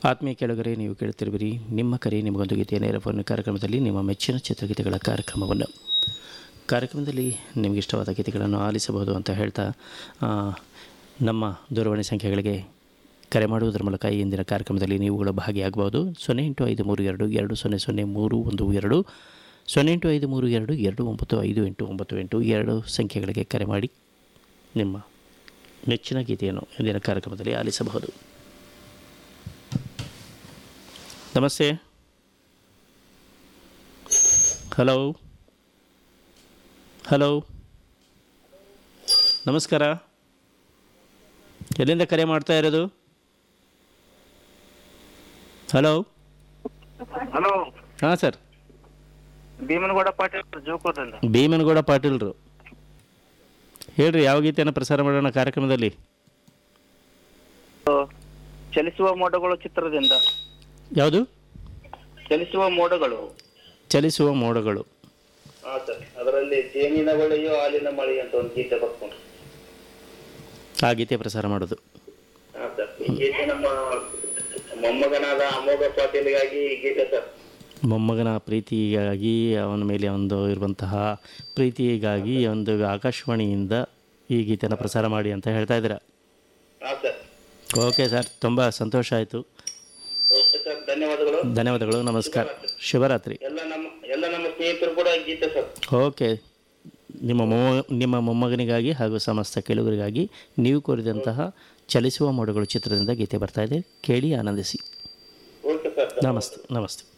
ಆತ್ಮೀಯ ಕೆಳಗರೆ ನೀವು ಕೇಳ್ತಿರುವಿರಿ ನಿಮ್ಮ ಕರೆ ನಿಮಗೊಂದು ಗೀತೆಯ ನೇರ ಫೋನ್ ಕಾರ್ಯಕ್ರಮದಲ್ಲಿ ನಿಮ್ಮ ಮೆಚ್ಚಿನ ಚಿತ್ರಗೀತೆಗಳ ಕಾರ್ಯಕ್ರಮವನ್ನು ಕಾರ್ಯಕ್ರಮದಲ್ಲಿ ನಿಮಗೆ ಇಷ್ಟವಾದ ಗೀತೆಗಳನ್ನು ಆಲಿಸಬಹುದು ಅಂತ ಹೇಳ್ತಾ ಆ, ನಮ್ಮ ದೂರವಾಣಿ ಸಂಖ್ಯೆಗಳಿಗೆ ಕರೆ ಮಾಡುವುದರ ಮೂಲಕ ಈ ಇಂದಿನ ಕಾರ್ಯಕ್ರಮದಲ್ಲಿ ನೀವುಗಳು ಭಾಗಿಯಾಗಬಹುದು ಸೊನ್ನೆ ಎಂಟು ಐದು ಮೂರು ಎರಡು ಎರಡು ಸೊನ್ನೆ ಸೊನ್ನೆ ಮೂರು ಒಂದು ಎರಡು ಸೊನ್ನೆ ಎಂಟು ಐದು ಮೂರು ಎರಡು ಎರಡು ಒಂಬತ್ತು ಐದು ಎಂಟು ಒಂಬತ್ತು ಎಂಟು ಎರಡು ಸಂಖ್ಯೆಗಳಿಗೆ ಕರೆ ಮಾಡಿ ನಿಮ್ಮ ನೆಚ್ಚಿನ ಗೀತೆಯನ್ನು ಇಂದಿನ ಕಾರ್ಯಕ್ರಮದಲ್ಲಿ ಆಲಿಸಬಹುದು ನಮಸ್ತೆ ಹಲೋ ಹಲೋ ನಮಸ್ಕಾರ ಎಲ್ಲಿಂದ ಕರೆ ಮಾಡ್ತಾ ಇರೋದು ಹಲೋ ಹಲೋ ಹಾಂ ಸರ್ ಭೀಮನಗೌಡ ಪಾಟೀಲ್ ಜೋಕೋದಿಂದ ಭೀಮನಗೌಡ ಪಾಟೀಲ್ರು ಹೇಳ್ರಿ ಯಾವ ಗೀತೆಯನ್ನು ಪ್ರಸಾರ ಮಾಡೋಣ ಕಾರ್ಯಕ್ರಮದಲ್ಲಿ ಚಲಿಸುವ ಮೋಡಗಳು ಚಿತ್ರದಿಂದ ಯಾವುದು ಚಲಿಸುವ ಮೋಡಗಳು ಚಲಿಸುವ ಮೋಡಗಳು ಹಾ ಸರ್ ಅದರಲ್ಲಿ ಜೇನಿನ ಬಳೆಯೋ ಹಾಲಿನ ಮಳೆ ಅಂತ ಒಂದು ಗೀತೆ ಬರ್ಕೊಂಡು ಆ ಗೀತೆ ಪ್ರಸಾರ ಮಾಡೋದು ಹಾ ಸರ್ ಈ ಗೀತೆ ನಮ್ಮ ಮೊಮ್ಮಗನಾದ ಅಮೋಘ ಪಾಟೀಲ್ಗಾಗಿ ಈ ಗೀತೆ ಸರ್ ಮೊಮ್ಮಗನ ಪ್ರೀತಿಗಾಗಿ ಅವನ ಮೇಲೆ ಒಂದು ಇರುವಂತಹ ಪ್ರೀತಿಗಾಗಿ ಒಂದು ಆಕಾಶವಾಣಿಯಿಂದ ಈ ಗೀತೆಯನ್ನು ಪ್ರಸಾರ ಮಾಡಿ ಅಂತ ಹೇಳ್ತಾ ಇದ್ದೀರಾ ಹಾ ಸರ್ ಓಕೆ ಸರ್ ತುಂಬ ಸಂತೋಷ ಆಯಿತು ಓಕೆ ಸರ್ ಧನ್ಯವಾದಗಳು ಧನ್ಯವಾದಗಳು ನಮಸ್ಕಾರ ಶಿವರಾತ್ರಿ ಎಲ್ಲ ನಮ್ಮ ಎಲ್ಲ ನಮ್ಮ ಸ್ನೇಹಿತರು ಕೂಡ ಈ ಗೀತೆ ಸರ್ ಓಕೆ ನಿಮ್ಮ ಮೊಮ್ಮ ನಿಮ್ಮ ಮೊಮ್ಮಗನಿಗಾಗಿ ಹಾಗೂ ಸಮಸ್ತ ಕೇಳುಗರಿಗಾಗಿ ನೀವು ಕೋರಿದಂತಹ ಚಲಿಸುವ ಮೋಡಗಳು ಚಿತ್ರದಿಂದ ಗೀತೆ ಬರ್ತಾ ಇದೆ ಕೇಳಿ ಆನಂದಿಸಿ ಓಕೆ ಸರ್ ನಮಸ್ತೆ ನಮಸ್ತೆ